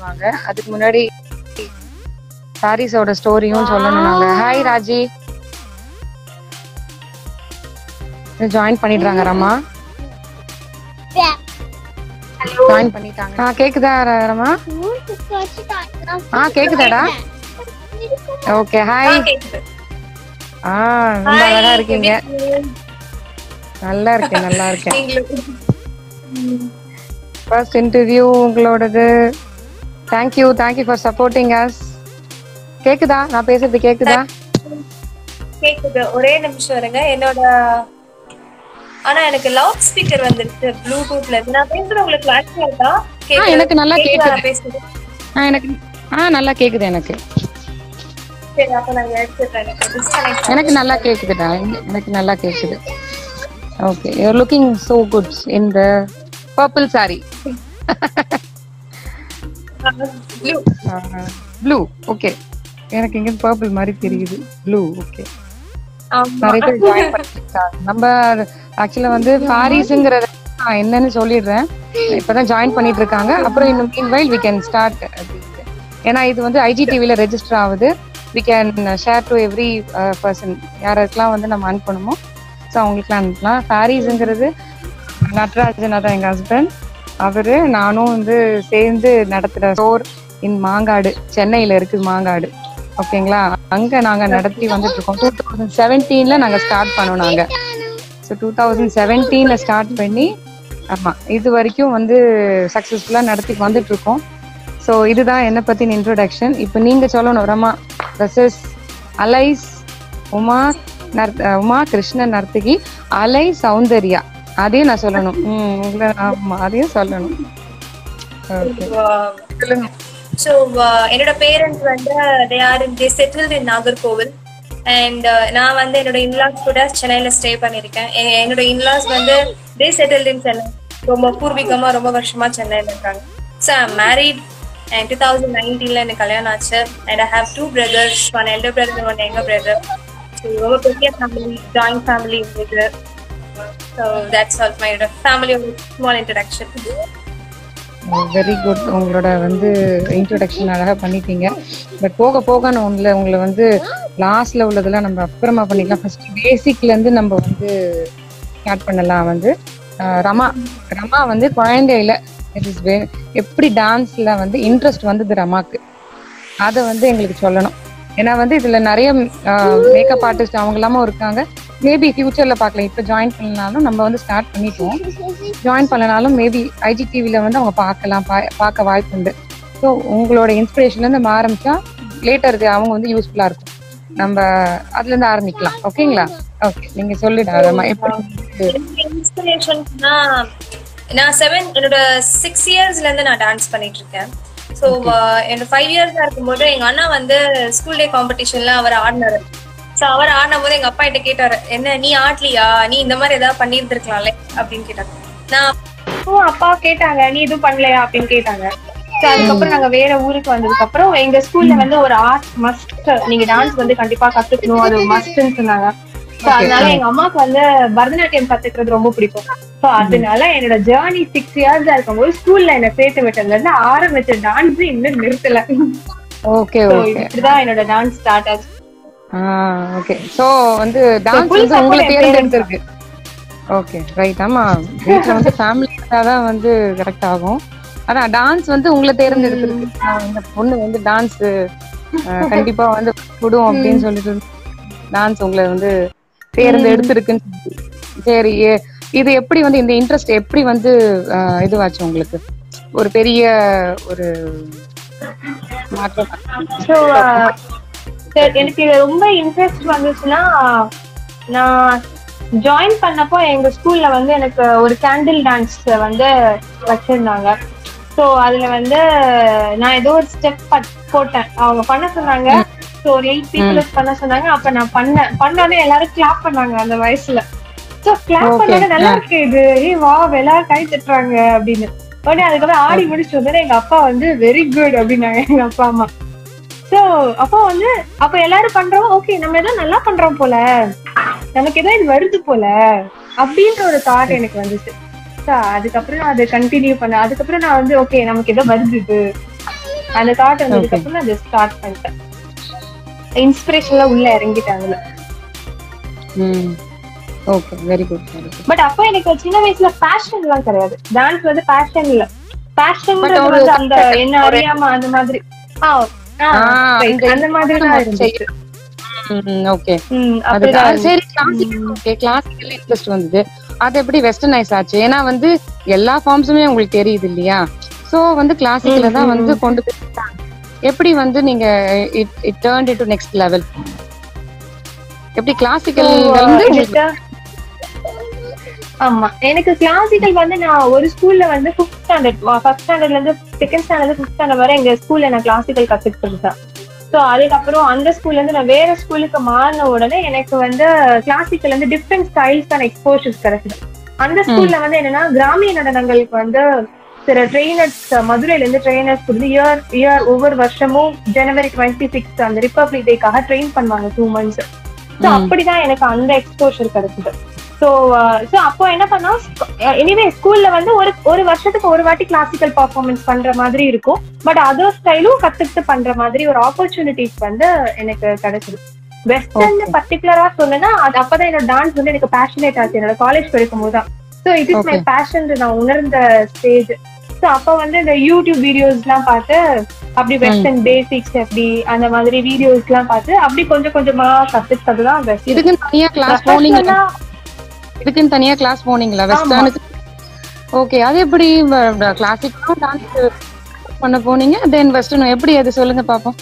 வாங்க அதுக்கு முன்னாடி சாரீஸோட ஸ்டோரியும் சொல்லணும் நாங்க ஹாய் ராஜி ஜாயின் பண்ணிடுறாங்க ரமா ஜாயின் பண்ணிட்டாங்க ஆ கேக்குதா ர- ரமா ஆ கேக்குதாடா ஓகே ஹாய் ஆ ரொம்ப அழகா இருக்கீங்க நல்லா இருக்கேன் நல்லா இருக்கேன் ஃபர்ஸ்ட் இன்டர்வியூ உங்களோடது thank you thank you for supporting us கேக்குதா நான் பேசுறது கேக்குதா கேக்குது ஒரே நிமிஷம் இருங்க என்னோட ஆனா எனக்கு லவுட் ஸ்பீக்கர் வந்துருச்சு ப்ளூடூத்ல இருந்து நான் பேசுறது உங்களுக்கு கிளாரிட்டியா இருக்கா ஆ, எனக்கு நல்லா கேக்குதா நான் கேக்குது. பேசுறது ஆ எனக்கு ஆ நல்லா கேக்குது எனக்கு சரி அப்ப நான் எடுத்துட்டேன் எனக்கு disconnect எனக்கு நல்லா கேக்குதுடா எனக்கு நல்லா கேக்குது okay you're looking so good in the purple sorry Blue. Blue okay எனக்கு இங்க பர்பிள் மாதிரி தெரியுது ப்ளூ ஓகே ஆமா. நிறைய பேர் ஜாயின் பண்ணிருக்காங்க நம்ம ஆக்சுவலா வந்து பாரிஸ்ங்கிறத நான் என்னன்னு சொல்லிடுறேன் இப்பதான் ஜாயின் பண்ணிட்டு இருக்காங்க அப்புறம் இன்னும் meanwhile we can start ஏன்னா இது வந்து ஐஜிடிவில ரெஜிஸ்டர் ஆகுது we can share to every person யாருக்கெல்லாம் வந்து நம்ம அனுப்பணுமோ ஸோ அவங்களுக்குலாம் அனுப்பலாம் பாரிஸ்ங்கிறது நட்ராஜன் அதான் எங்க ஹஸ்பண்ட் அவரு நானும் வந்து சேர்ந்து நடத்துற ஸ்டோர் இன் மாங்காடு சென்னையில இருக்கு மாங்காடு ஓகேங்களா அங்க நாங்க நடத்தி வந்துட்டு இருக்கோம் டூ தௌசண்ட் செவன்டீன்ல நாங்க ஸ்டார்ட் பண்ணோம் நாங்க ஸோ டூ தௌசண்ட் செவன்டீன்ல ஸ்டார்ட் பண்ணி ஆமா இது வரைக்கும் வந்து சக்சஸ்ஃபுல்லா நடத்தி வந்துட்டு இருக்கோம் ஸோ இதுதான் என்ன பத்தின இன்ட்ரோடக்ஷன் இப்போ நீங்க சொல்லணும் Rama this is Alice Uma நர்த் உமா கிருஷ்ண நர்த்தகி அலை சௌந்தர்யா அதையும் நான் சொல்லணும் ம் உங்களை ஆமா அதையும் சொல்லணும் ஓகே சொல்லுங்க ஸோ என்னோட பேரண்ட்ஸ் வந்து they are they settled in Nagercoil and நான் வந்து என்னோட இன்லாஸ் கூட சென்னையில ஸ்டே பண்ணியிருக்கேன் எ- என்னோட இன்லாஸ் வந்து தே செட்டில்ட் இன் சென்னை ரொம்ப பூர்வீகமா ரொம்ப வருஷமா சென்னையில இருக்காங்க so I married and two thousand நைன்டீன்ல எனக்கு கல்யாணம் ஆச்சு and I have two brothers one elder brother one எங்க பிரதர் ஸோ ரொம்ப பெரிய ஃபேமிலி ஜாயிண்ட் ஃபேமிலி இருந்தது so that's all my family small introduction very good உங்களோட வந்து இன்ட்ரோடக்ஷன் அழகா பண்ணிட்டீங்க பட் போக போக நான் உங்களை உங்களை வந்து லாஸ்ட்ல உள்ளதெல்லாம் நம்ம அப்புறமா பண்ணிக்கலாம் ஃபர்ஸ்ட் பேசிக்ல இருந்து நம்ம வந்து ஸ்டார்ட் பண்ணலாம் வந்து அஹ் ரமா ரமா வந்து குழந்தையில it is ve- எப்படி டான்ஸ்ல வந்து இன்ட்ரெஸ்ட் வந்தது ரமாக்கு அதை வந்து எங்களுக்கு சொல்லணும் ஏன்னா வந்து இதுல நிறைய மேக்கப் ஆர்டிஸ்ட் அவங்க எல்லாமும் இருக்காங்க மேபி ஃபியூச்சர்ல பார்க்கலாம் இப்போ ஜாயின் பண்ணனாலும் நம்ம வந்து ஸ்டார்ட் பண்ணிட்டோம் ஜாயின் பண்ணனாலும் மேபி ஐஜிடிவில வந்து அவங்க பார்க்கலாம் பா- பார்க்க வாய்ப்பு உண்டு ஸோ உங்களோட இன்ஸ்பிரேஷன்ல இருந்து நம்ம ஆரம்பிச்சா லேட்டர் அவங்க வந்து யூஸ்ஃபுல்லா இருக்கும் நம்ம அதுல இருந்து ஆரம்பிக்கலாம் ஓகேங்களா ஓகே நீங்க சொல்லிடுங்க அதம்மா எப்படி இன்ஸ்பிரேஷன்னா நான் செவன் என்னோட சிக்ஸ் இயர்ஸ்ல இருந்து நான் டான்ஸ் பண்ணிட்டு இருக்கேன் ஸோ என்னோட ஃபைவ் இயர்ஸா இருக்கும்போது எங்க அண்ணா வந்து ஸ்கூல் டே காம்படிஷன்ல அவர் ஆடினாரு ஸோ அவர் ஆடின போது எங்க அப்பா கிட்ட கேட்டாரு என்ன நீ ஆடலியா நீ இந்த மாதிரி ஏதாவது பண்ணியிருந்திருக்கலாம்ல அப்படின்னு கேட்டாங்க நான் அப்போ அப்பா கேட்டாங்க நீ எதுவும் பண்ணலையா அப்படின்னு கேட்டாங்க So, அதுக்கப்புறம் நாங்க வேற ஊருக்கு வந்ததுக்கு அப்புறம் எங்க ஸ்கூல்ல வந்து ஒரு ஆர்ட் மஸ்ட் நீங்க டான்ஸ் வந்து கண்டிப்பா கத்துக்கணும் அது மஸ்ட்னு சொன்னாங்க So, அதனால எங்க அம்மாக்கு வந்து பரதநாட்டியம் கத்துக்கிறது ரொம்ப பிடிக்கும் சோ அதனால என்னோட ஜேர்னி சிக்ஸ் இயர்ஸ் இருக்கும்போது ஸ்கூல்ல என்ன சேர்த்து விட்டதுல இருந்து ஆரம்பிச்ச டான்ஸ் இன்னும் நிறுத்தல ஓகே So, ஓகே இப்படிதான் என்னோட டான்ஸ் ஸ்டார்ட் ஆச்சு ஓகே சோ வந்து டான்ஸ் full வந்து support உங்களை என் தேர்ந்தெடுத்திருக்கு ஓகே ரைட் ஆமா வீட்ல வந்து ஃபேமிலி தான் வந்து கரெக்ட் ஆகும் ஆனா டான்ஸ் வந்து உங்களை தேர்ந்தெடுத்திருக்கு ஆஹ் இந்த பொண்ணு வந்து டான்ஸ் கண்டிப்பா வந்து விடும் அப்படின்னு சொல்லிட்டு டான்ஸ் உங்களை வந்து தேர்ந்தெடுத்திருக்குன்னு சொல்லி. சரி எ- இது எப்படி வந்து இந்த இன்ட்ரெஸ்ட் எப்படி வந்து ஆஹ் இதுவாச்சு உங்களுக்கு ஒரு பெரிய ஒரு மாற்றம் ஸோ எனக்கு இது ரொம்ப இன்ட்ரெஸ்ட் வந்துச்சுன்னா நான் ஜாயின் பண்ணப்போ எங்க ஸ்கூல்ல வந்து எனக்கு ஒரு கேண்டில் டான்ஸ் வந்து வச்சிருந்தாங்க ஸோ அதுல வந்து நான் ஏதோ ஒரு ஸ்டெப் போட்டேன் அவங்க பண்ண சொன்னாங்க ஸோ ஒரு எயிட் பீப்புள்ஸ் பண்ண சொன்னாங்க அப்ப நான் பண்ணேன் பண்ணோடனே எல்லாரும் கிளாப் பண்ணாங்க அந்த வயசுல ஸோ கிளாப் Okay. பண்ணோட நல்லா இருக்கு இது ஏய் வா எல்லாரும் கை தட்டுறாங்க அப்படின்னு உடனே அதுக்கப்புறம் ஆடி முடிச்சு உடனே எங்க அப்பா வந்து வெரி குட் அப்படின்னாங்க எங்க அப்பா அம்மா சோ அப்போ வந்து அப்ப எல்லாரும் பண்றோம் ஓகே நம்ம ஏதோ நல்லா பண்றோம் போல நமக்கு ஏதோ இது வருது போல அப்படின்ற ஒரு தாட் எனக்கு வந்துச்சு So, அதுக்கப்புறம் நான் அதை கண்டினியூ பண்ணேன் அதுக்கப்புறம் நான் வந்து ஓகே நமக்கு ஏதோ வருது இது அந்த தாட் வந்ததுக்கு அப்புறம் நான் ஸ்டார்ட் பண்ணிட்டேன் இன்ஸ்பிரேஷன்லாம் உள்ள இறங்கிட்டாங்கல்ல ம் okay very good very good but அப்போ எனக்கு சின்ன வயசுல பேஷன் எல்லாம் கிடையாது டான்ஸ் வந்து பேஷன் இல்ல பேஷன் But ஒரு வந்து அந்த என்ன அறியாம அந்த மாதிரி ஆ, ஆ, ஆ, right. அந்த அந்த மாதிரி தான் இருந்துச்சு ஓகே ம், அதுக்கு அப்படிதான் அது சரி கிளாசிக்கல் ஓகே கிளாசிக்கல் இன்ட்ரெஸ்ட் வந்தது அது எப்படி வெஸ்டர்னைஸ் ஆச்சு ஏன்னா வந்து எல்லா ஃபார்ம்ஸுமே உங்களுக்கு தெரியுது இல்லையா சோ வந்து கிளாசிக்கல தான் வந்து கொண்டு போயிருக்காங்க எப்படி வந்து நீங்க it it turn to next level எப்படி கிளாசிக்கல் வந்து உங்களுக்கு- எனக்கு- ஆமா எனக்கு கிளாசிக்கல் வந்து நான் ஒரு ஸ்கூல்ல வந்து ஃபிஃப்த் ஸ்டாண்டர்ட் ஃபர்ஸ்ட் ஸ்டாண்டர்ட்ல இருந்து செகண்ட் ஸ்டாண்டர்ட் ஃபிஃப்த் ஸ்டாண்டர்ட் வரை எங்க ஸ்கூல்ல நான் கிளாசிக்கல் கத்துக்கிட்டு இருந்தேன் ஸோ அதுக்கப்புறம் அந்த ஸ்கூல்ல இருந்து நான் வேற ஸ்கூலுக்கு மாறின உடனே எனக்கு வந்து கிளாசிக்கல் வந்து டிஃப்ரெண்ட் ஸ்டைல்ஸ்க்கான எக்ஸ்போஷர்ஸ் கிடைக்குது அந்த ஸ்கூல்ல வந்து என்னன்னா கிராமிய நடனங்களுக்கு வந்து சில ட்ரெயினர்ஸ் மதுரையில இருந்து ட்ரெயினர்ஸ் வந்து இயர் இயர் ஒவ்வொரு வருஷமும் ஜனவரி டுவெண்ட்டி சிக்ஸ் அந்த ரிப்பப்ளிக் டேக்காக ட்ரெயின் பண்ணுவாங்க டூ மந்த்ஸ் ஸோ அப்படிதான் எனக்கு அந்த எக்ஸ்போஷர் கிடைச்சது ஸோ ஸோ அப்போ என்ன பண்ணா எனிவே ஸ்கூல்ல வந்து ஒரு ஒரு வருஷத்துக்கு ஒரு வாட்டி கிளாசிக்கல் பர்ஃபார்மன்ஸ் பண்ற மாதிரி இருக்கும் பட் அதர் ஸ்டைலும் கத்துக்கிட்டு பண்ற மாதிரி ஒரு ஆப்பர்ச்சுனிட்டிஸ் வந்து எனக்கு கிடைச்சது வெஸ்டர்ன் பர்டிகுலரா சொன்னா அது அப்பதான் என்னோட டான்ஸ் வந்து எனக்கு பேஷனேட் ஆச்சு என்னோட காலேஜ் படிக்கும் போது தான் so it is my Okay. Passion நான் உணர்ந்த ஸ்டேஜ் ஸோ அப்போ வந்து இந்த யூடியூப் வீடியோஸ் எல்லாம் பார்த்து அப்படி வெஸ்டர்ன் பேசிக்ஸ் எப்படி அந்த மாதிரி வீடியோஸ் எல்லாம் பார்த்து அப்படி கொஞ்சம் கொஞ்சமா கத்துக்கிட்டது தான் வெஸ்டர்ன் இதுக்குன்னு தனியா கிளாஸ் போனீங்களா இதுக்குன்னு தனியா கிளாஸ் போனீங்களா வெஸ்டர்னுக்கு ஓகே அது எப்படி கிளாசிக்கும் டான்ஸ் பண்ண போனீங்க தென் வெஸ்டர்ன் எப்படி அது சொல்லுங்க பாப்போம்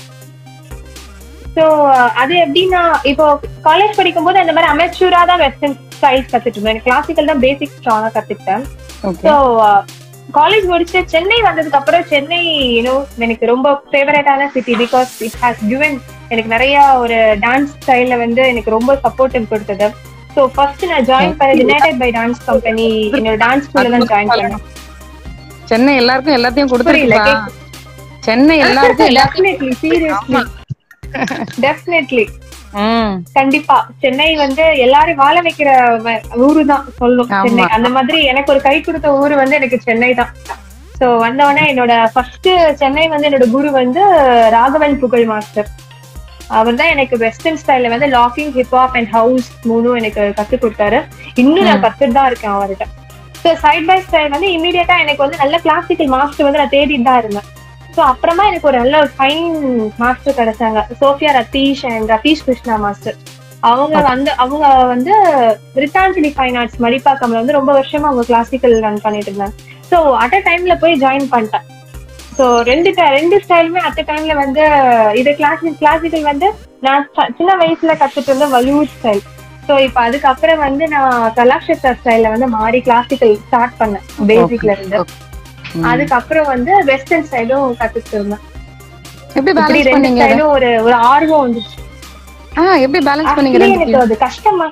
ஸோ அது எப்படின்னா இப்போ காலேஜ் படிக்கும்போது அந்த மாதிரி அமெச்சூரா தான் வெஸ்டர்ன் ஸ்டைல்ஸ் கத்துட்டு இருந்தேன் கிளாசிக்கல் தான் பேசிக் ஸ்ட்ராங்கா கத்துக்கிட்டேன் ஓகே ஸோ காலேஜ் முடிச்சுட்டு சென்னை வந்ததுக்கு அப்புறம் சென்னை யூனோ எனக்கு ரொம்ப ஃபேவரட்டான city because it has given எனக்கு நிறைய ஒரு டான்ஸ் ஸ்டைல்ல வந்து எனக்கு ரொம்ப சப்போர்ட் கொடுத்தது ஸோ ஃபர்ஸ்ட் நான் ஜாயின் பண்ணது யுனைடெட் பை டான்ஸ் கம்பெனி என்னோட டான்ஸ் ஸ்கூல்ல தான் ஜாயின் பண்ணேன் சென்னை எல்லாருக்கும் எல்லாத்தையும் புரியல, கொடுத்துருக்கா சென்னை எல்லாருக்கும் எல்லாத்தையும் டெஃபினெட்லி சீரியஸ்லி டெஃபினெட்லி ம் கண்டிப்பா சென்னை வந்து எல்லாரும் வாழ வைக்கிற வ- ஊரு தான் சொல்லும் ஆமா. சென்னை அந்த மாதிரி எனக்கு ஒரு கை கொடுத்த ஊரு வந்து எனக்கு சென்னை தான் சோ வந்தவொடனே என்னோட ஃபர்ஸ்ட் சென்னை வந்து என்னோட குரு வந்து ராகவன் புகழ் மாஸ்டர் அவர் தான் எனக்கு வெஸ்டர்ன் ஸ்டைல்ல வந்து லாக்கிங் ஹிப்ஹாப் அண்ட் ஹவுஸ் மூணும் எனக்கு கத்து கொடுத்தாரு இன்னும் நான் கத்துட்டு தான் இருக்கேன் அவர்கிட்ட ஸோ சைட் பை சைடு வந்து இமீடியட்டா எனக்கு வந்து நல்ல கிளாசிக்கல் மாஸ்டர் வந்து நான் தேடிட்டு தான் இருந்தேன் ஸோ அப்புறமா எனக்கு ஒரு நல்ல ஒரு ஃபைன் மாஸ்டர் கிடைச்சாங்க Sophia Ratheesh and Ratheesh Krishna master அவங்க வந்து அவங்க வந்து ரித்தாஞ்சலி ஃபைன் ஆர்ட்ஸ் மடிப்பாக்கம்ல வந்து ரொம்ப வருஷமா அவங்க கிளாசிக்கல் ரன் பண்ணிட்டு இருந்தாங்க ஸோ அட் அ டைம்ல போய் ஜாயின் பண்ணிட்டேன் ஸோ ரெண்டு ti- ரெண்டு ஸ்டைலுமே அட் அ டைம்ல வந்து இது கிளாசிக் கிளாசிக்கல் வந்து நான் ச- சின்ன வயசுல கத்துட்டு இருந்த வலிவுட் ஸ்டைல் ஸோ இப்போ அதுக்கப்புறம் வந்து நான் கலாக்ஷேத்ரா ஸ்டைல்ல வந்து மாறி கிளாசிக்கல் ஸ்டார்ட் பண்ணேன் பேசிக்ல இருந்து ம். அதுக்கப்புறம் வந்து வெஸ்டர்ன் ஸ்டைலும் கத்துட்டு இருந்தேன் எப்படி இப்படி பேலன்ஸ் ரெண்டு பண்ணீங்க அதை? ஸ்டைலும் ஒரு ஒரு ஆர்வம் வந்துச்சு ஆ எப்படி பேலன்ஸ் பண்ணீங்க Actually ரெண்டு எனக்கு அது கஷ்டமா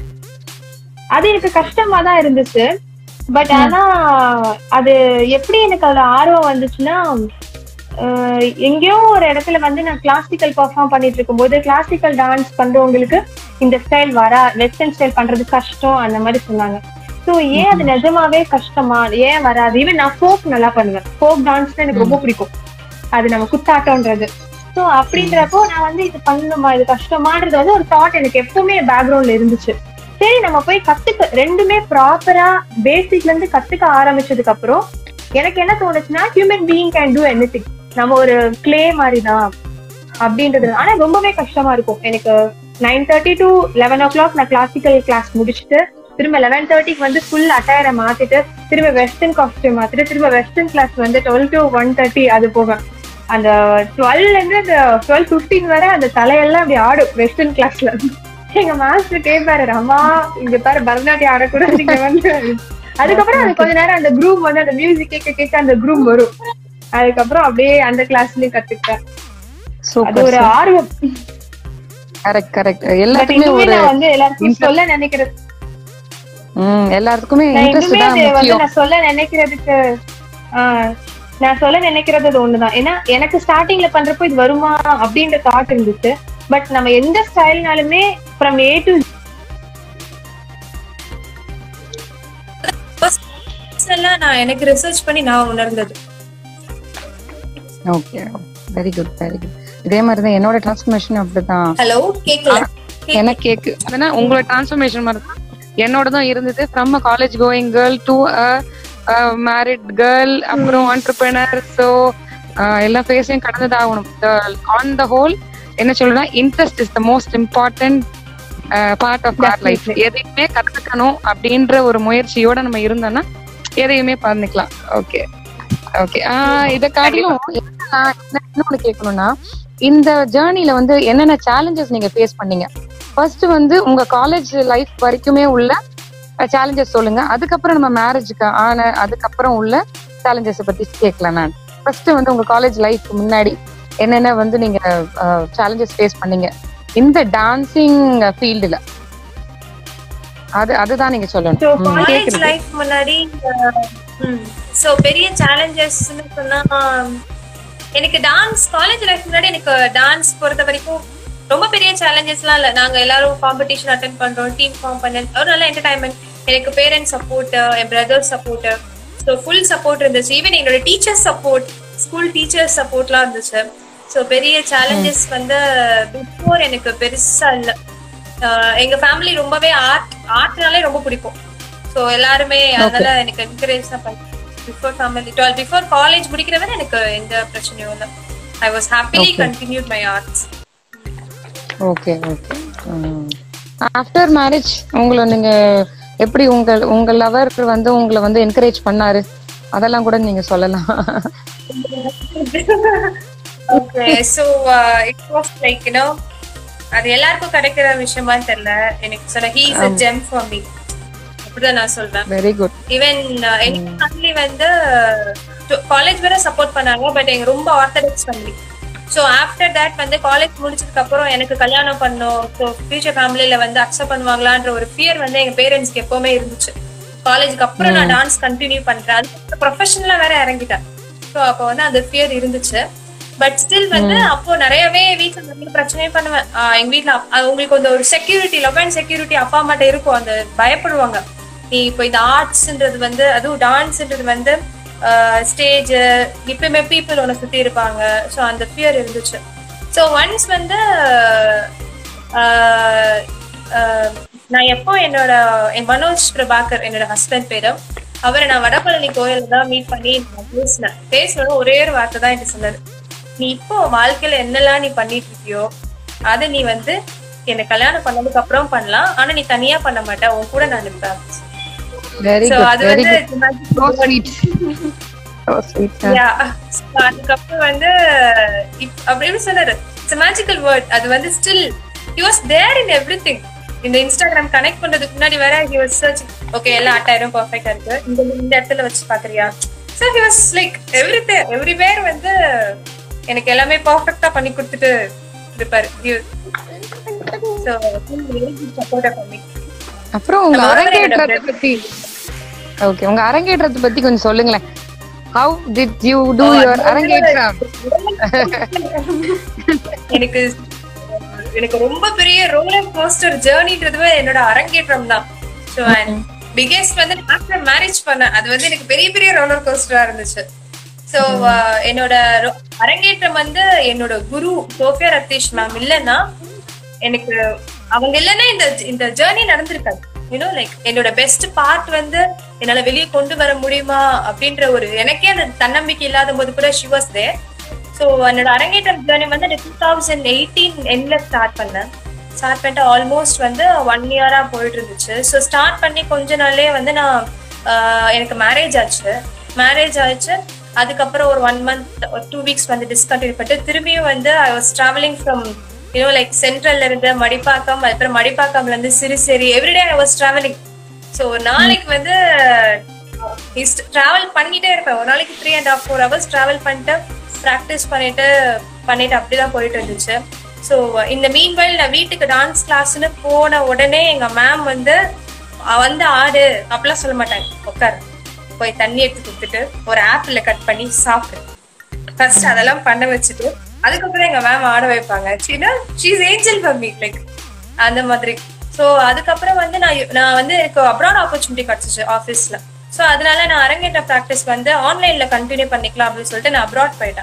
அது எனக்கு கஷ்டமா தான் இருந்துச்சு பட் ஆனா அது எப்படி எனக்கு அதுல ஆர்வம் வந்துச்சுன்னா அஹ், எங்கேயோ ஒரு இடத்துல வந்து நான் கிளாசிக்கல் பெர்ஃபார்ம் பண்ணிட்டு இருக்கும்போது கிளாசிக்கல் டான்ஸ் பண்றவங்களுக்கு இந்த ஸ்டைல் வரா வெஸ்டர்ன் ஸ்டைல் பண்றது கஷ்டம் அந்த மாதிரி சொன்னாங்க ஸோ ஏன் அது நிஜமாவே கஷ்டமா ஏன் வராது ஈவன் நான் ஃபோக் நல்லா பண்ணுவேன் ஃபோக் டான்ஸ் எனக்கு ரொம்ப பிடிக்கும் அது நம்ம குத்தாட்டம்ன்றது ஸோ அப்படின்றப்போ நான் வந்து இது பண்ணணுமா இது கஷ்டமான்றது வந்து ஒரு தாட் எனக்கு எப்பவுமே பேக்ரவுண்ட்ல இருந்துச்சு சரி நம்ம போய் கத்துக்க ரெண்டுமே ப்ராப்பரா பேசிக்ல இருந்து கத்துக்க ஆரம்பிச்சதுக்கு அப்புறம் எனக்கு என்ன தோணுச்சுன்னா human being can do anything நம்ம ஒரு கிளே மாதிரி தான் அப்படின்றது ஆனா ரொம்பவே கஷ்டமா இருக்கும் எனக்கு nine thirty to eleven o'clock நான் கிளாசிக்கல் கிளாஸ் முடிச்சுட்டு திரும்ப லெவன் தேர்ட்டிக்கு வந்து ஃபுல் அட்டையரை மாத்திட்டு திரும்ப வெஸ்டர்ன் காஸ்டியூம் மாத்திட்டு திரும்ப வெஸ்டர்ன் கிளாஸ் வந்து டுவெல் டு ஒன் தேர்ட்டி அது போவேன் அந்த டுவெல்ல இருந்து அந்த டுவெல் பிப்டீன் வரை அந்த தலையெல்லாம் அப்படி ஆடும் வெஸ்டர்ன் கிளாஸ்ல எங்க மாஸ்டர் கேட்பாரு அம்மா இங்க பாரு பரதநாட்டியம் ஆடக்கூடாது நீங்க வந்து அதுக்கப்புறம் அது கொஞ்ச நேரம் அந்த குரூப் வந்து அந்த மியூசிக் கேட்க கேட்க அந்த குரூப் வரும் அதுக்கப்புறம் அப்படியே அந்த கிளாஸ்லயும் கத்துக்கிட்டேன் அது சூப்பர் ஒரு ஆர்வம் கரெக்ட் கரெக்ட் பட் எல்லாத்துக்குமே இன்னுமே ஒரு நான் வந்து எல்லாருக்கும் சொல்ல நினைக்கிறது ம் எல்லாத்துக்குமே நான் இன்ட்ரெஸ்ட் இன்னுமே தான் அது வந்து முக்கியம் நான் சொல்ல நினைக்கிறதுக்கு ஆஹ் நான் சொல்ல நினைக்கிறது அது ஒண்ணுதான் ஏன்னா எனக்கு ஸ்டார்டிங்ல பண்றப்போ இது வருமா அப்படின்ற தாட் இருந்துச்சு பட் நம்ம எந்த ஸ்டைல்னாலுமே ஃப்ரம் ஏ டு பர்சனலா நான் எனக்கு ரிசர்ச் பண்ணி நான் உணர்ந்தது okay very good very good இதே மாதிரி தான் என்னோட டிரான்ஸ்ஃபர்மேஷன் அப்படிதான் ஹலோ கேக்கல எனக்கு கேக்கு அதனா உங்களோட டிரான்ஸ்ஃபர்மேஷன் மாதிரி தான் என்னோடதும் இருந்தது from a college going girl to a married girl அப்புறம் ஆண்டர்பிரினர் ஸோ எல்லா ஃபேஸையும் கடந்தது ஆகணும் ஆன் த ஹோல் என்ன சொல்றேன்னா interest is the most important part of our life எதையுமே கத்துக்கணும் அப்படின்ற ஒரு முயற்சியோட நம்ம இருந்தோம்னா எதையுமே பண்ணிக்கலாம் ஓகே ஓகே இத காட்டிலும் என்னன்னா, என்ன- இன்னொன்னு கேட்கணும்னா இந்த ஜேர்னில வந்து என்னென்ன சேலஞ்சஸ் நீங்க ஃபேஸ் பண்ணீங்க ஃபர்ஸ்ட் வந்து உங்க காலேஜ் லைஃப் வரைக்குமே உள்ள சேலஞ்சஸ் சொல்லுங்க அதுக்கப்புறம் நம்ம மேரேஜுக்கு ஆன அதுக்கப்புறம் உள்ள சேலஞ்சஸ் பத்தி கேட்கலாம் நான் ஃபர்ஸ்ட் வந்து உங்க காலேஜ் லைஃப் முன்னாடி என்னென்ன வந்து நீங்க சேலஞ்சஸ் ஃபேஸ் பண்ணீங்க இந்த டான்சிங் ஃபீல்டுல அது அதுதான் நீங்க சொல்லணும் So, ம், காலேஜ் கேக்குது லைஃப் முன்னாடி சோ பெரிய சேலஞ்சஸ்னு சொன்னா ஆஹ், எனக்கு டான்ஸ் காலேஜ் லைஃப் முன்னாடி எனக்கு டான்ஸ் பொறுத்த வரைக்கும் ரொம்ப பெரிய சேலஞ்சஸ்லாம் இல்ல நாங்க எல்லாரும் காம்படிஷன் அட்டன் பண்றோம் டீம் ஃபார்ம் பண்ண ஒரு நல்ல என்டர்டைன்மெண்ட் எனக்கு பேரண்ட்ஸ் சப்போர்ட் என் brother support so full support இருந்துச்சு ஈவன் என்னோட டீச்சர்ஸ் சப்போர்ட் ஸ்கூல் டீச்சர்ஸ் சப்போர்ட்லாம் இருந்துச்சு ஸோ பெரிய சேலஞ்சஸ் வந்து பிஃபோர் எனக்கு பெருசா இல்லை ஆஹ் எங்க ஃபேமிலி ரொம்பவே ஆர்ட் ஆர்ட்னாலே ரொம்ப பிடிக்கும் ஸோ எல்லாருமே அதனால எனக்கு என்கரேஜ் தான் பண்ணி before family twelve before college முடிக்கிற வரை எனக்கு எந்த பிரச்சனையும் இல்லை I was happily Okay. Continued my arts okay okay after marriage உங்களை நீங்க எப்படி உங்க உங்க லவர் வந்து உங்களை வந்து என்கரேஜ் பண்ணாரு அதெல்லாம் கூட நீங்க சொல்லலாம் okay so it was like you know அது எல்லாருக்கும் கிடைக்கிற விஷயமான்னு தெரியல எனக்கு சொன்ன he is a gem for me அப்படிதான் நான் சொல்வேன் வெரி குட் ஈவன் எங்க ஃபேமிலி வந்து காலேஜ் வரை சப்போர்ட் பண்ணாங்க பட் எங்க ரொம்ப orthodox family so after that வந்து காலேஜ் முடிச்சதுக்கு அப்புறம் எனக்கு கல்யாணம் பண்ணும் ஸோ ஃபியூச்சர் ஃபேமிலியில வந்து அக்செப்ட் பண்ணுவாங்களான்ற ஒரு ஃபியர் வந்து எங்க பேரண்ட்ஸ்க்கு எப்பவுமே இருந்துச்சு காலேஜுக்கு அப்புறம் நான் டான்ஸ் கண்டினியூ பண்றேன் அது ப்ரொஃபஷனலா வேற இறங்கிட்டேன் ஸோ அப்போ வந்து அந்த ஃபியர் இருந்துச்சு பட் ஸ்டில் வந்து அப்போ நிறையவே வீட்டுல நிறைய பிரச்சனையே பண்ணுவேன் ஆஹ் எங்க வீட்டுல அப்- அது உங்களுக்கு அந்த ஒரு செக்யூரிட்டி லவ் அண்ட் செக்யூரிட்டி அப்பா அம்மாட்ட இருக்கும் அந்த பயப்படுவாங்க நீ இப்போ இந்த ஆர்ட்ஸ்ன்றது வந்து அதுவும் டான்ஸ்ன்றது வந்து ஸ்டேஜ் இப்பயுமே பீப்புள் உன்னை சுத்தி இருப்பாங்க ஸோ அந்த ஃபியர் இருந்துச்சு ஸோ ஒன்ஸ் வந்து ஆஹ், ஆஹ், நான் எப்போ என்னோட என் மனோஜ் பிரபாகர் என்னோட ஹஸ்பண்ட் பேரு அவரை நான் வடபழனி கோயில்ல தான் மீட் பண்ணி நான் பேசினேன் பேசணும் ஒரே ஒரு வார்த்தை தான் எனக்கு சொன்னது நீ இப்போ வாழ்க்கையில என்னெல்லாம் நீ பண்ணிட்டு இருக்கியோ அதை நீ வந்து என்னை கல்யாணம் பண்ணதுக்கு அப்புறம் பண்ணலாம் ஆனா நீ தனியா பண்ண மாட்ட உன் கூட நான் இருப்பேன் வெரி So, குட் அது வெரி வந்து good so sweet so sweet Yeah. So, அதுக்கப்புறம் வந்து இப்- அப்படி எப்படி சொன்னாரு இட்ஸ் மேஜிக்கல் வேர்ட் அது வந்து still he was there in everything இந்த இன்ஸ்டாகிராம் கனெக்ட் பண்றதுக்கு முன்னாடி வேற ஹி வாஸ் சர்ச் ஓகே எல்லாம் ஆட்டாயிரம் பர்ஃபெக்டா இருக்கு இந்த இந்த இடத்துல வச்சு பாக்குறியா so he was like every everywhere வந்து எனக்கு எல்லாமே பர்ஃபெக்டா பண்ணி கொடுத்துட்டு இருப்பாரு ஸோ சப்போர்ட்டா பண்ணி அப்புறம் உங்க நம்ம அரங்கேற்றத்தை பத்தி ஓகே உங்க அரங்கேற்றத்தை பத்தி கொஞ்சம் சொல்லுங்களேன் how did you do your அரங்கேற்றம் எனக்கு எனக்கு ரொம்ப பெரிய ரோலர் கோஸ்டர் ஜேர்னின்றதுவே என்னோட அரங்கேற்றம் தான் ஸோ பிகெஸ்ட் வந்து ஆஃப்டர் மேரேஜ் பண்ணேன் அது வந்து எனக்கு பெரிய பெரிய ரோலர் கோஸ்டரா இருந்துச்சு ஸோ என்னோட ro- அரங்கேற்றம் வந்து என்னோட குரு சோஃபியா ரத்தீஷ் மேம் இல்லைன்னா எனக்கு அவங்க இல்லைன்னா இந்த இந்த ஜேர்னி நடந்திருக்காது யூனோ லைக் என்னோட பெஸ்ட் பார்ட் வந்து என்னால வெளியே கொண்டு வர முடியுமா அப்படின்ற ஒரு எனக்கே அந்த தன்னம்பிக்கை இல்லாத போது கூட ஷி வாஸ் தேர் ஸோ என்னோட அரங்கேற்றம் ஜேர்னி வந்து டூ தௌசண்ட் எயிட்டீன் எண்ட்ல ஸ்டார்ட் பண்ணேன் ஸ்டார்ட் பண்ணிட்டு ஆல்மோஸ்ட் வந்து ஒன் இயரா போயிட்டு இருந்துச்சு ஸோ ஸ்டார்ட் பண்ணி கொஞ்ச நாள்லயே வந்து நான் ஆஹ், எனக்கு மேரேஜ் ஆச்சு மேரேஜ் ஆச்சு அதுக்கப்புறம் ஒரு ஒன் மந்த் ஒரு டூ வீக்ஸ் வந்து டிஸ்கண்டினியூ பண்ணிட்டு திரும்பியும் வந்து I was travelling from you know like சென்ட்ரல்ல இருந்து மடிப்பாக்கம் அதுக்கப்புறம் மடிப்பாக்கம்ல இருந்து Siruseri everyday I was travelling so ஒரு நாளைக்கு வந்து டிராவல் பண்ணிட்டே இருப்பேன் ஒரு நாளைக்கு three and half four hours travel பண்ணிட்டு ப்ராக்டிஸ் பண்ணிட்டு பண்ணிட்டு அப்படிதான் போயிட்டு இருந்துச்சு ஸோ இந்த மீன் நான் வீட்டுக்கு டான்ஸ் கிளாஸ்னு போன உடனே எங்க மேம் வந்து "அ, வந்து ஆடு அப்படிலாம் சொல்ல மாட்டாங்க உட்காரு போய் தண்ணி எடுத்து கொடுத்துட்டு ஒரு ஆப்பிள் கட் பண்ணி சாப்பிடு ஃபர்ஸ்ட் அதெல்லாம் பண்ண வச்சுட்டு அதுக்கப்புறம் எங்க மேம் ஆட வைப்பாங்க சின்ன she's angel for me like அந்த மாதிரி ஸோ அதுக்கப்புறம் வந்து நான் நான் வந்து எனக்கு அப்ராட் ஆப்பர்ச்சுனிட்டி கிடைச்சிச்சு ஆஃபீஸ்ல ஸோ அதனால நான் அரங்கேற்ற ப்ராக்டிஸ் வந்து ஆன்லைன்ல கண்டினியூ பண்ணிக்கலாம் அப்படின்னு சொல்லிட்டு நான் அப்ராட் போயிட்டேன்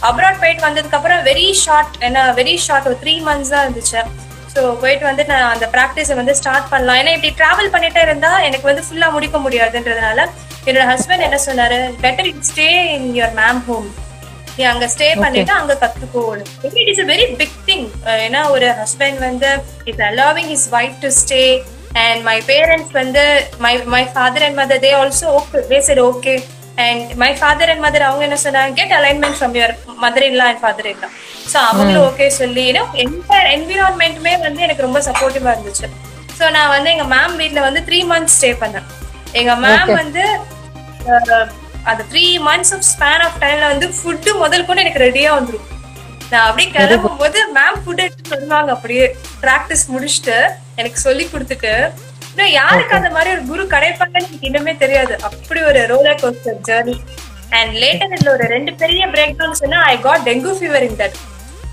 அப்ராட் போயிட்டு வந்ததுக்கு அப்புறம் வெரி ஷார்ட் என்ன வெரி ஷார்ட் ஒரு த்ரீ மந்த்ஸ் தான் இருந்துச்சு ஸோ போயிட்டு வந்து நான் அந்த ப்ராக்டிஸை வந்து ஸ்டார்ட் பண்ணலாம் ஏன்னா இப்படி டிராவல் பண்ணிட்டே இருந்தா எனக்கு வந்து ஃபுல்லா முடிக்க முடியாதுன்றதுனால என்னோட ஹஸ்பண்ட் என்ன சொன்னாரு better stay in your ma'am home நீ அங்க ஸ்டே பண்ணிட்டு அங்க கத்துக்கோ it is a very big thing ஏன்னா ஒரு ஹஸ்பண்ட் வந்து is allowing his wife to stay and my parents வந்து my my father and mother they also okay they said okay and my father and mother அவங்க என்ன சொன்னாங்க get alignment from your mother இல்லா and father இல்லா so அவங்களும் okay சொல்லி ஏன்னா எந்த என்விரான்மெண்ட்டுமே வந்து எனக்கு ரொம்ப சப்போர்ட்டிவா இருந்துச்சு ஸோ நான் வந்து எங்க மேம் வீட்ல வந்து த்ரீ மந்த்ஸ் ஸ்டே பண்ணேன் எங்க மேம் வந்து அஹ், அந்த three months of span of டைம்ல வந்து ஃபுட்டு முதல் கூட எனக்கு ரெடியா வந்துரும் நான் அப்படியே கிளம்பும் போது மேம் ஃபுட் எடுத்து வருவாங்க அப்படியே பிராக்டிஸ் முடிச்சுட்டு எனக்கு சொல்லி கொடுத்துட்டு இன்னும் யாருக்கு அந்த மாதிரி ஒரு குரு கிடைப்பாங்கன்னு எனக்கு இன்னுமே தெரியாது அப்படி ஒரு roller coaster journey and later இதுல ஒரு ரெண்டு பெரிய பிரேக் டவுன் சொன்னா I got dengue fever in that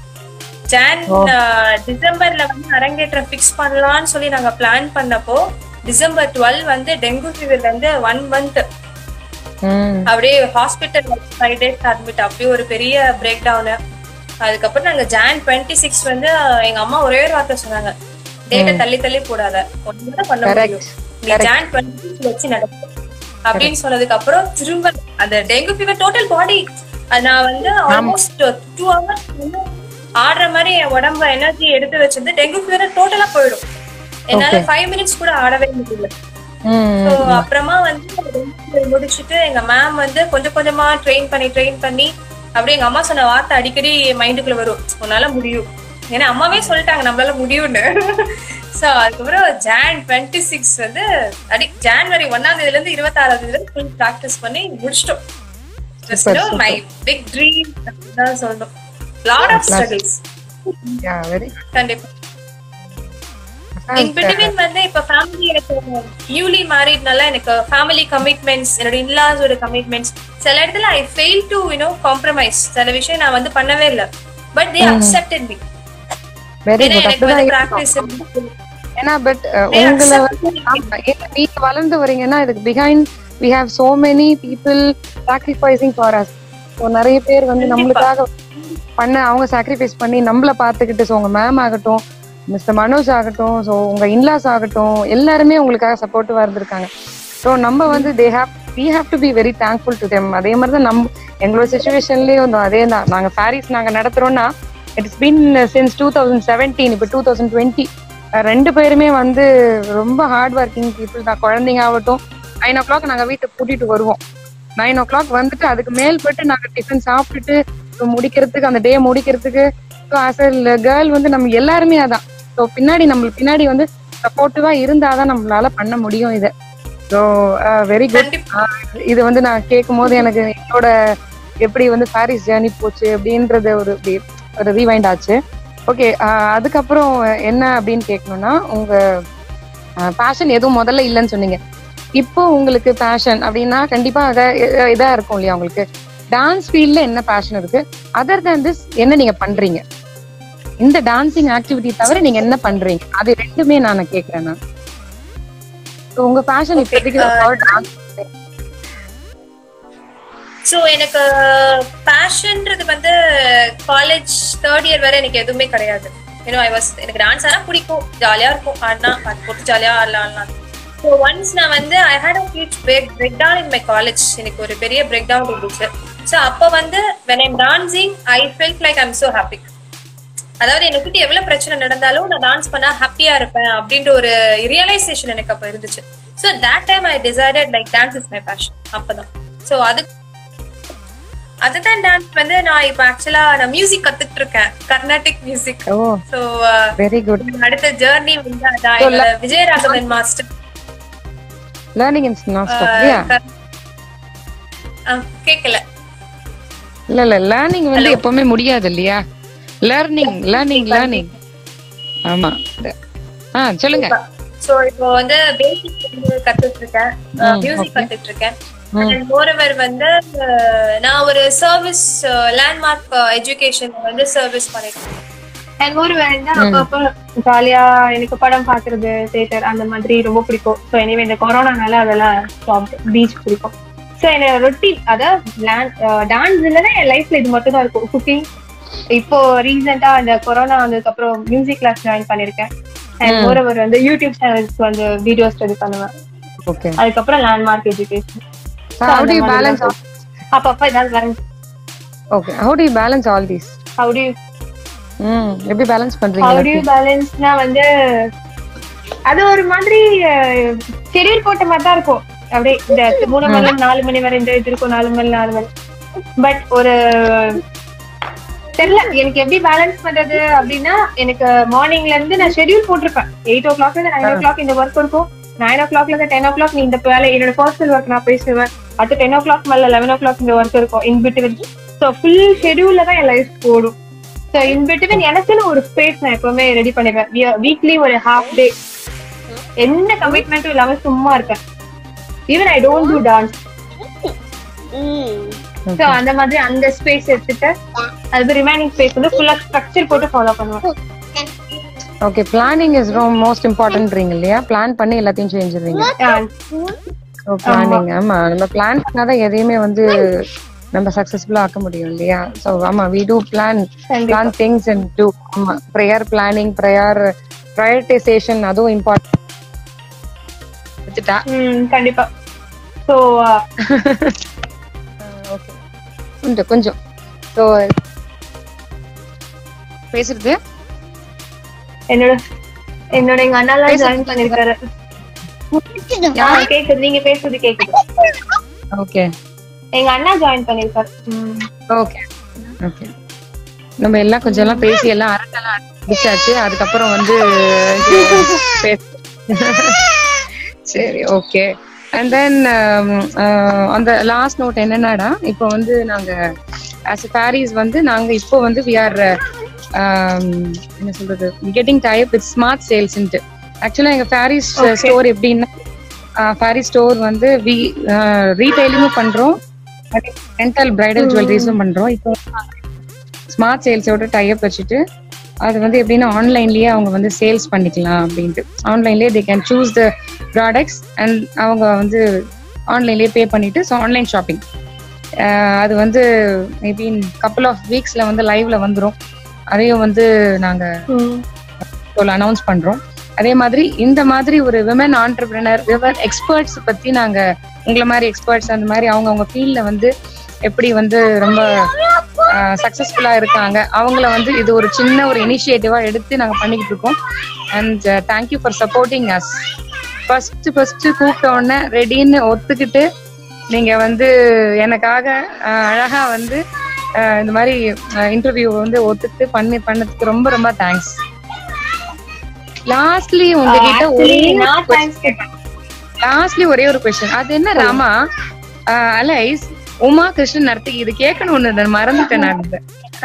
June டிசம்பர்ல வந்து அரங்கேற்றம் ஃபிக்ஸ் பண்ணலாம்னு சொல்லி நாங்க பிளான் பண்ணப்போ டிசம்பர் டுவெல் வந்து டெங்கு ஃபீவர்ல இருந்து ஒன் மந்த் ம் அப்படியே ஹாஸ்பிட்டல் ஃபைவ் டேஸ் அட்மிட் அப்படியே ஒரு பெரிய பிரேக் டவுனு அதுக்கப்புறம் நாங்க ஜான் டுவெண்ட்டி சிக்ஸ் வந்து எங்க அம்மா ஒரே ஒரு வார்த்தை சொன்னாங்க டேட்டை தள்ளி தள்ளி போடாத ஒண்ணு பண்ண முடியும் நீ ஜான் டுவெண்ட்டி சிக்ஸ் வச்சு நடக்கும் அப்படின்னு சொன்னதுக்கு அப்புறம் திரும்ப அந்த டெங்கு ஃபீவர் டோட்டல் பாடி நான் வந்து ஆல்மோஸ்ட் டூ ஹவர்ஸ் வந்து ஆடுற மாதிரி என் உடம்ப எனர்ஜி எடுத்து வச்சிருந்து டெங்கு ஃபீவர் டோட்டலா போயிடும் என்னால ஃபைவ் மினிட்ஸ் கூட ஆடவே முடியல ம் So, அப்புறமா வந்து ரெண்டு முடிச்சுட்டு எங்க மேம் வந்து கொஞ்சம் கொஞ்சமா ட்ரெயின் பண்ணி ட்ரெயின் பண்ணி அப்படியே எங்க அம்மா சொன்ன வார்த்தை அடிக்கடி மைண்டுக்குள்ள வரும் உன்னால முடியும் ஏன்னா அம்மாவே சொல்லிட்டாங்க நம்மளால முடியும்னு சோ அதுக்கப்புறம் ஜான் டுவெண்ட்டி சிக்ஸ் வந்து அடி ஜான்வரி ஒன்னாம் தேதியில இருந்து இருபத்தாறாம் தேதியில இருந்து ஃபுல் ப்ராக்டிஸ் பண்ணி முடிச்சிட்டோம் மை பிக் ட்ரீம் தான் சொல்லணும் lot of struggles yeah very கண்டிப்பா இன் பிட்வீன் வந்து இப்ப ஃபேமிலி எனக்கு நியூலி மேரிட்னால எனக்கு ஃபேமிலி கமிட்மெண்ட்ஸ் என்னோட இன்லாஸோட கமிட்மெண்ட்ஸ் சில இடத்துல I fail to you know compromise சில விஷயம் நான் வந்து பண்ணவே இல்ல but they accepted me very ஏன்னா குட் எனக்கு அப்படிதான் வந்து இருக்கணும். பிராக்டிஸ் ஏன்னா பட் உங்களை வந்து ஆமா, ஏன்னா நீங்க வளர்ந்து வரீங்கன்னா இதுக்கு behind we have so many people sacrificing for us so நிறைய பேர் வந்து நம்மளுக்காக பண்ண அவங்க சாக்ரிஃபைஸ் பண்ணி நம்மள பார்த்துக்கிட்டு ஸோ உங்க மேம் ஆகட்டும் மிஸ்டர் மனோஜ் ஆகட்டும் ஸோ உங்க இன்லாஸ் ஆகட்டும் எல்லாருமே உங்களுக்காக சப்போர்ட்டிவா இருந்திருக்காங்க ஸோ நம்ம வந்து they have we have to be very thankful to them அதே மாதிரி தான் நம்ம எங்களோட சுச்சுவேஷன்லயும் வந்து அதே தான் நாங்க சாரீஸ் நாங்க நடத்துறோம்னா it's been since two thousand seventeen இப்போ டூ தௌசண்ட் டுவெண்ட்டி ரெண்டு பேருமே வந்து ரொம்ப ஹார்ட் ஒர்க்கிங் பீப்புள் தான் குழந்தைங்க ஆகட்டும் நைன் ஓ கிளாக் நாங்க வீட்டுக்கு கூட்டிட்டு வருவோம் நைன் ஓ கிளாக் வந்துட்டு அதுக்கு மேல்பட்டு நாங்க டிஃபன் சாப்பிட்டுட்டு so முடிக்கிறதுக்கு அந்த டே முடிக்கிறதுக்கு ஸோ ஆஸ் அ கேர்ள் வந்து நம்ம எல்லாருமே அதான் ஸோ பின்னாடி நம்மளுக்கு பின்னாடி வந்து சப்போர்ட்டிவா இருந்தாதான் நம்மளால பண்ண முடியும் இதை ஸோ வெரி குட் கண்டிப்பா இது வந்து நான் கேட்கும் போது எனக்கு என்னோட எப்படி வந்து பாரிஸ் ஜேர்னி போச்சு அப்படின்றது ஒரு இப்படி ஒரு ரீவைண்ட் ஆச்சு ஓகே அதுக்கப்புறம் என்ன அப்படின்னு கேட்கணும்னா உங்க பேஷன் எதுவும் முதல்ல இல்லைன்னு சொன்னீங்க இப்போ உங்களுக்கு பேஷன் அப்படின்னா கண்டிப்பா அத இ- இதா இருக்கும் இல்லையா உங்களுக்கு டான்ஸ் ஃபீல்ட்ல என்ன பேஷன் இருக்கு அதர் than திஸ் என்ன நீங்க பண்றீங்க இந்த டான்சிங் ஆக்டிவிட்டி தவிர நீங்க என்ன பண்றீங்க அது ரெண்டுமே நான் கேக்குறேன் நான் So, உங்க பேஷன் இப்போதைக்கு டான்ஸ் சோ எனக்கு பேஷன்ன்றது வந்து காலேஜ் தேர்ட் இயர் வரை எனக்கு எதுவுமே கிடையாது ஏன்னா ஐ வாஸ் எனக்கு டான்ஸ் ஆனா பிடிக்கும் ஜாலியா இருக்கும் ஆடினா பாட்டு போட்டு ஜாலியா ஆடலாம் ஆடலாம் ஸோ ஒன்ஸ் நான் வந்து I had a huge break break down in my college எனக்கு ஒரு பெரிய பிரேக் டவுன் இருந்துச்சு ஸோ அப்போ வந்து when I'm dancing I felt like I'm so happy அதாவது எனக்கு எவ்வளவு பிரச்சனை நடந்தாலும் நான் டான்ஸ் பண்ணா ஹாப்பியா இருப்பேன் அப்படின்ற ஒரு ரியலைசேஷன் எனக்கு அப்ப இருந்துச்சு so that time I decided like dance is my passion அப்பதான் ஸோ அது அதுதான் டான்ஸ் வந்து நான் இப்ப ஆக்சுவலா நான் மியூசிக் கத்துட்டு இருக்கேன் Carnatic music oh so very good அடுத்த ஜேர்னி வந்து அதான் என்னோட விஜயராகவன் மாஸ்டர் லேர்னிங் இன் நான் ஸ்டாப் இல்லையா கேட்கல இல்ல இல்ல லேர்னிங் வந்து எப்பவுமே முடியாது இல்லையா லேர்னிங் லேர்னிங் லேர்னிங் ஆமா ஆ சொல்லுங்க சோ இப்போ வந்து பேசிக் வந்து கத்துட்டு இருக்கேன் மியூசிக் கத்துட்டு இருக்கேன் மோரவர் வந்து அஹ், நான் ஒரு சர்வீஸ் லேண்ட்மார்க் எஜுகேஷன் வந்து சர்வீஸ் பண்ணிருக்கேன் அண்ட் ஒரு வேண்டா அப்பப்போ ஜாலியா எனக்கு படம் பாக்குறது தியேட்டர் அந்த மாதிரி ரொம்ப பிடிக்கும் ஸோ எனிவே இந்த கொரோனானால அதெல்லாம் ஸ்டாப் பீச் பிடிக்கும் ஸோ என்னோட ரொட்டீன் அதாவது டான்ஸ் இல்லைன்னா என் லைஃப்ல இது மட்டும் தான் இருக்கும் குக்கிங் இப்போ ரீசெண்டா அந்த கொரோனா வந்ததுக்கு அப்புறம் மியூசிக் கிளாஸ் ஜாயின் பண்ணிருக்கேன் அண்ட் மோரோவர் வந்து யூடியூப் சேனல்ஸ்க்கு வந்து வீடியோஸ் ரெடி பண்ணுவேன் ஓகே அதுக்கப்புறம் Landmark Education how do you balance all- அப்பப்ப ஏதாவது வரேன் okay how do you balance all these how to hmm எப்படி பேலன்ஸ் ஹவு டு பண்றீங்க பேலன்ஸ்னா வந்து அது ஒரு மாதிரி ஷெடியூல் போட்ட மாதிரி தான் இருக்கும் அப்படியே இந்த மூணு மணி நேரம், நாலு மணி வரை இந்த இது இருக்கும் நாலு மணி நாலு மணி பட் ஒரு தெரியல எனக்கு எப்படி பேலன்ஸ் பண்றது அப்படின்னா எனக்கு மார்னிங்ல இருந்து நான் ஷெடியூல் போட்டிருப்பேன் எயிட் ஓ கிளாக்ல இருந்து நைன் ஓ கிளாக் இந்த ஒர்க் இருக்கும் நைன் ஓ கிளாக்ல இருந்து டென் ஓ கிளாக் நீ இந்த வேலை என்னோட பர்சனல் ஒர்க் நான் பேசுவேன் அடுத்து டென் ஓ கிளாக் மேல லெவன் ஓ கிளாக் இந்த ஒர்க் இருக்கும் இன் பிட்வீன் ஸோ ஃபுல் ஷெடியூல்ல தான் என் லைஃப் போடும் ஸோ இன் பிட்வீன் எனக்குன்னு ஒரு ஸ்பேஸ் நான் எப்பவுமே ரெடி பண்ணிப்பேன் வீக்லி ஒரு ஹாஃப் டே எந்த கமிட்மெண்ட்டும் இல்லாம சும்மா இருப்பேன் even I don't do dance so அந்த மாதிரி அந்த ஸ்பேஸ் எடுத்துட்டு அது ரிமைனிங் ஸ்பேஸ் வந்து ஃபுல்லா ஸ்ட்ரக்சர் போட்டு ஃபாலோ பண்ணுவேன் ஓகே பிளானிங் இஸ் ரொம்ப மோஸ்ட் இம்பார்ட்டன்ட்றீங்க இல்லையா பிளான் பண்ணி எல்லாத்தையும் செஞ்சிருவீங்க பிளானிங் ஆமா நம்ம பிளான் பண்ணாதான் எதையுமே வந்து நம்ம சக்சஸ்ஃபுல்லா ஆக்க முடியும் இல்லையா சோ ஆமா we do plan plan things and do ஆமா ப்ரேயர் பிளானிங் ப்ரேயர் ப்ரையர்டைசேஷன் அதுவும் இம்பார்ட்டன்ட் வச்சுட்டா ம், கண்டிப்பா ஸோ ஓகே கொஞ்சம் கொஞ்சம் ஸோ பேசுறது என்னோட என்னோட எங்க அண்ணா தான் ஜாயின் பண்ணிருக்காரு ஆ, கேக்குது நீங்க பேசுறது கேக்குது ஓகே எங்க அண்ணா ஜாயின் பண்ணிருக்காரு ம். ஓகே ஓகே நம்ம எல்லாம் கொஞ்சம் எல்லாம் பேசி எல்லாம் அரட்டெல்லாம் அடிச்சாச்சு அதுக்கப்புறம் வந்து பேச- சரி ஓகே அண்ட் தென் அந்த லாஸ்ட் நோட் என்னன்னாடா இப்போ வந்து நாங்க ஆஸ் எ பாரிஸ் வந்து நாங்க இப்போ வந்து வி ஆர் என்ன சொல்றது கெட்டிங் டைப் வித் ஸ்மார்ட் சேல்ஸ்ன்ட்டு ஆக்சுவலா எங்க பாரிஸ் ஸ்டோர் எப்படின்னா பாரிஸ் ஸ்டோர் வந்து வி ரீட்டைலிங்கும் பண்றோம் ரெண்டல் பிரைடல் ஜுவல்லரிஸும் பண்றோம் இப்போ ஸ்மார்ட் சேல்ஸோட டைப் வச்சுட்டு அது வந்து எப்படின்னா ஆன்லைன்லயே அவங்க வந்து சேல்ஸ் பண்ணிக்கலாம் அப்படின்ட்டு ஆன்லைன்லயே they can choose the products and அவங்க வந்து ஆன்லைன்லயே பே பண்ணிட்டு ஸோ ஆன்லைன் ஷாப்பிங் அது வந்து மேபி இன் கப்புள் ஆஃப் வீக்ஸ்ல வந்து லைவ்ல வந்துரும் அதையும் வந்து நாங்க ம். அனௌன்ஸ் பண்றோம் அதே மாதிரி இந்த மாதிரி ஒரு விமன் ஆண்டர்பிரினர் விமன் எக்ஸ்பர்ட்ஸ் பத்தி நாங்க உங்களை மாதிரி எக்ஸ்பர்ட்ஸ் அந்த மாதிரி அவங்க அவங்க ஃபீல்ட்ல வந்து எப்படி வந்து ரொம்ப சக்சஸ்ஃபுல்லா இருக்காங்க அவங்கள வந்து இது ஒரு சின்ன ஒரு இனிஷியேட்டிவா எடுத்து நாங்க பண்ணிக்கிட்டு இருக்கோம் and thank you for supporting us first first கூப்பிட்ட உடனே ரெடின்னு ஒத்துக்கிட்டு நீங்க வந்து எனக்காக அஹ், அழகா வந்து அஹ், இந்த மாதிரி இன்டர்வியூ வந்து ஒத்துக்கிட்டு பண்ணி பண்ணதுக்கு ரொம்ப ரொம்ப தேங்க்ஸ் லாஸ்ட்லி உங்ககிட்ட ஒரே Actually, நான் thanks கேட்டேன். லாஸ்ட்லி ஒரே ஒரு கொஸ்டின் அது என்ன ராமா அஹ், அலைஸ் உமா கிருஷ்ணன் நர்த்தகி இது கேட்கணும்னு நான் மறந்துட்டேன் நான் இதை.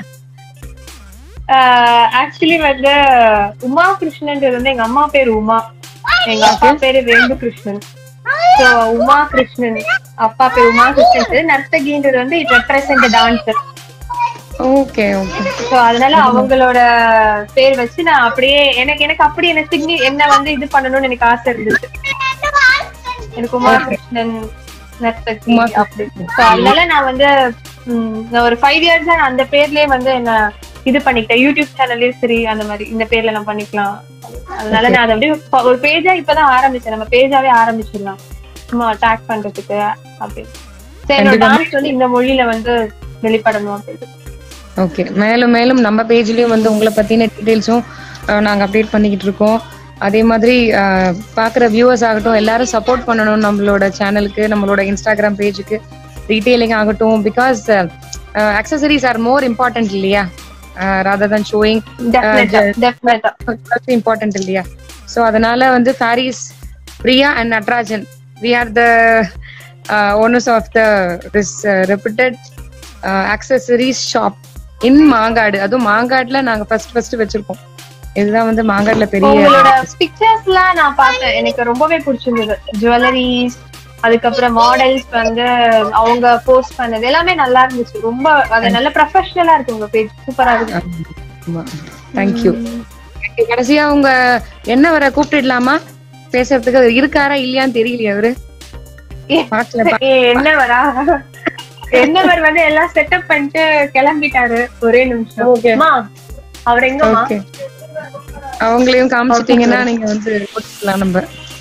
ஆக்சுவலி வந்து உமா கிருஷ்ணன்றது வந்து எங்க அம்மா பேரு உமா எங்க அப்பா பேரு வேம்பு கிருஷ்ணன் சோ உமா கிருஷ்ணன் அப்பா பேரு உமா கிருஷ்ணன் நர்த்தகின்றது வந்து it represent dancer okay okay so அதனால அவங்களோட பேர் வச்சு நான் அப்படியே எனக்கு எனக்கு அப்படி என்ன சிக்னி என்ன வந்து இது பண்ணணும்னு எனக்கு ஆசை இருந்துச்சு எனக்கு உமா கிருஷ்ணன் நர்த்தகி உமா அப்படி So, அதனால நான் வந்து ம், நான் ஒரு ஃபைவ் இயர்ஸா நான் அந்த பேர்லயே வந்து என்ன இது பண்ணிக்கிட்டேன் யூடியூப் சேனல்லயும் சரி அந்த மாதிரி இந்த பேர்ல நான் பண்ணிக்கலாம் அதனால நான் அதை அப்படியே ப- ஒரு பேஜா இப்பதான் ஆரம்பிச்சேன் நம்ம பேஜாவே ஆரம்பிச்சிடலாம் சும்மா அட்டாக் பண்றதுக்கு அப்படி சரி என்னோட டான்ஸ் வந்து இந்த மொழியில வந்து வெளிப்படணும் அப்படின்னு ஓகே மேலும் மேலும் நம்ம பேஜ்லயும் வந்து உங்களை பத்தின டீடைல்ஸும் நாங்க அப்டேட் பண்ணிக்கிட்டு இருக்கோம் அதே மாதிரி அஹ், பார்க்குற வியூவர்ஸ் ஆகட்டும் எல்லாரும் சப்போர்ட் பண்ணணும் நம்மளோட சேனலுக்கு நம்மளோட இன்ஸ்டாகிராம் பேஜுக்கு ரீட்டைலிங் ஆகட்டும் because accessories are more important இல்லையா ராதர் தன் ஷோயிங் டெஃபினட்டா டெஃபினட்டா இம்பார்ட்டன்ட் இல்லையா ஸோ அதனால வந்து Paris Priya and Natrajan we are the owners of the this reputed accessories shop in Mangadu அதுவும் மாங்காடுல நாங்க ஃபர்ஸ்ட் ஃபர்ஸ்ட் வச்சிருக்கோம் இதுதான் வந்து மாங்காடுல பெரிய உங்களோட பிக்சர்ஸ் எல்லாம் நான் பார்த்தேன் எனக்கு ரொம்பவே பிடிச்சிருந்தது ஜுவல்லரிஸ் அதுக்கப்புறம் மாடல்ஸ் வந்து அவங்க போஸ்ட் பண்ணது எல்லாமே நல்லா இருந்துச்சு ரொம்ப அது நல்ல ப்ரொஃபஷனலா இருக்கு உங்க பேஜ் சூப்பரா இருக்கு தேங்க்யூ கடைசியா உங்க என்ன வர கூப்பிட்டுடலாமா பேசுறதுக்கு அவர் இருக்காரா இல்லையான்னு தெரியலையே அவரு பார்க்கல பா- ஏ, என்னவரா என்னவர் வந்து எல்லாம் செட்டப் பண்ணிட்டு கிளம்பிட்டாரு ஒரே நிமிஷம் Okay. அம்மா, அவர் எங்கம்மா ஓகே அவங்களையும் காமிச்சிட்டீங்கன்னா நீங்க வந்து கொடுத்துக்கலாம் நம்ம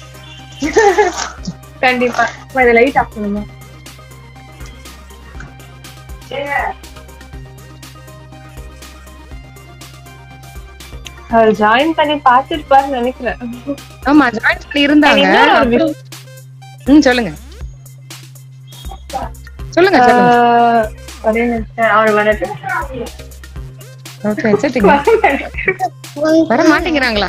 கண்டிப்பா அம்மா, இதை லைட் ஆஃப் பண்ணுமா அவர் ஜாயின் பண்ணி பாத்துருப்பாருன்னு நினைக்கிறேன் ஆமா ஜாயின் பண்ணி இருந்தாங்க இன்னொரு ஒரு அப்புறம்- ம் சொல்லுங்க சொல்லுங்க சொல்லுங்க ஆஹ், ஒரே நிமிஷம் அவர் வரது ஓகே வச்சுட்டீங்க வர மாட்டேங்கிறாங்களா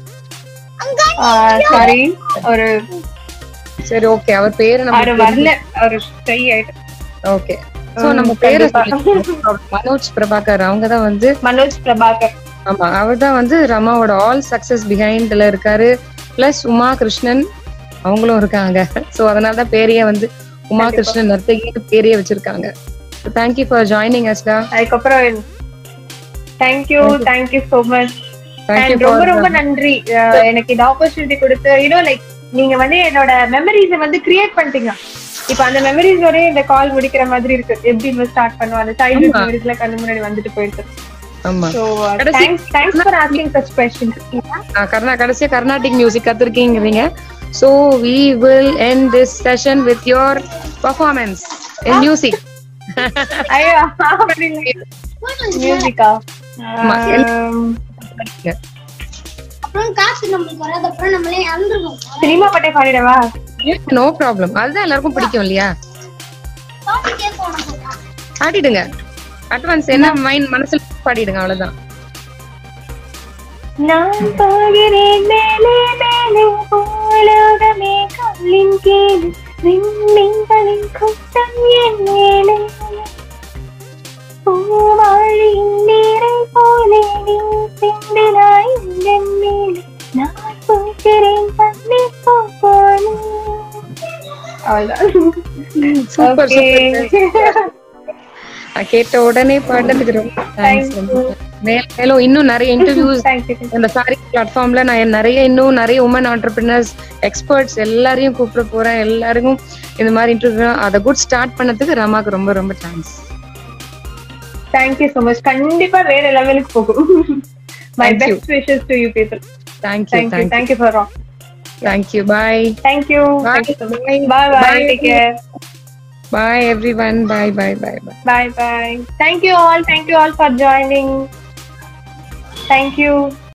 சாரி ஒரு சரி ஓகே அவர் பேரு அவர் நம்ம வரல அவர் ஸ்டை ஆயிட்டு ஓகே சோ நம்ம பேரை கண்டிப்பா. சொல்லி- மனோஜ் பிரபாகர் அவங்க தான் வந்து மனோஜ் பிரபாகர் ஆமா அவர் தான் வந்து ரமாவோட ஆல் சக்சஸ் பிஹைண்ட்ல இருக்காரு பிளஸ் உமா கிருஷ்ணன் அவங்களும் இருக்காங்க சோ அதனால தான் பேரையே வந்து உமா கிருஷ்ணன் நர்த்தகின்னு பேரையே வச்சிருக்காங்க தேங்க்யூ ஃபார் ஜாயினிங் அஸ்டா அதுக்கப்புறம் thank you thank you so much thank you and ரொம்ப ரொம்ப நன்றி அஹ் எனக்கு இந்த ஆப்பர்ச்சுனிட்டி கொடுத்து யூனோ லைக் நீங்க வந்து என்னோட மெமரிஸ வந்து கிரியேட் பண்ணிட்டீங்க இப்ப அந்த மெமரிஸ் வரையும் இந்த கால் முடிக்கிற மாதிரி இருக்கு எப்படி ஸ்டார்ட் பண்ணுவோம் அந்த சைல்ட்ஹுட் ஆமா. மெமரிஸ்ல கண்ணு முன்னாடி வந்துட்டு போயிருக்கு ஆமா ஸோ கடைசி- thanks thanks for asking such questions ah, கர்நா கடைசியா கர்நாடிக் மியூசிக் கத்துருக்கீங்கிறீங்க so we will end this session with your performance in music ஐயோ மியூசிக்கா ஆமா. அப்புறம் காசு நம்மளுக்கு வராது அப்புறம் நம்மளே இறந்துருவோம் சினிமா பாட்டே பாடிடவா நோ ப்ராப்ளம் அதுதான் எல்லாருக்கும் பிடிக்கும் இல்லையா பாட்டு கேட்போம் நம்ம பாடிடுங்க அட்வான்ஸ் என்ன மைண்ட் மனசுல பாடிடுங்க அவ்வளவுதான் நான் போகிறேன் மேலே மேலே பூலோகமே கல்லின் கீழ் விண்மீன்களின் கூட்டம் என் மேலே பூவாழியின் நீரை போலே நீ சிந்தினாய் என் மேலே நான் போகிறேன் பள்ளி போனே சூப்பர் சூப்பர் நான் கேட்ட உடனே பாடுறதுக்கு ரொம்ப தேங்க்ஸ் மேலும் இன்னும் நிறைய இன்டர்வியூஸ் தேங்க்யூ இந்த சாரி பிளாட்ஃபார்ம்ல நான் நிறைய இன்னும் நிறைய உமன் ஆண்டர்பிரினர்ஸ் எக்ஸ்பர்ட்ஸ் எல்லாரையும் கூப்பிட போறேன் எல்லாருக்கும் இந்த மாதிரி இன்டர்வியூ அதை குட் ஸ்டார்ட் பண்ணதுக்கு ரமாக்கு ரொம்ப ரொம்ப தேங்க்ஸ் தேங்க்யூ ஸோ மச் கண்டிப்பா வேற லெவலுக்கு போகும் my Thank you. Best wishes to you people thank you thank you thank you thank you for all thank you bye thank you Bye. Thank you so much bye bye take care bye everyone bye bye bye bye Bye bye. Thank you all. Thank you all for joining. Thank you.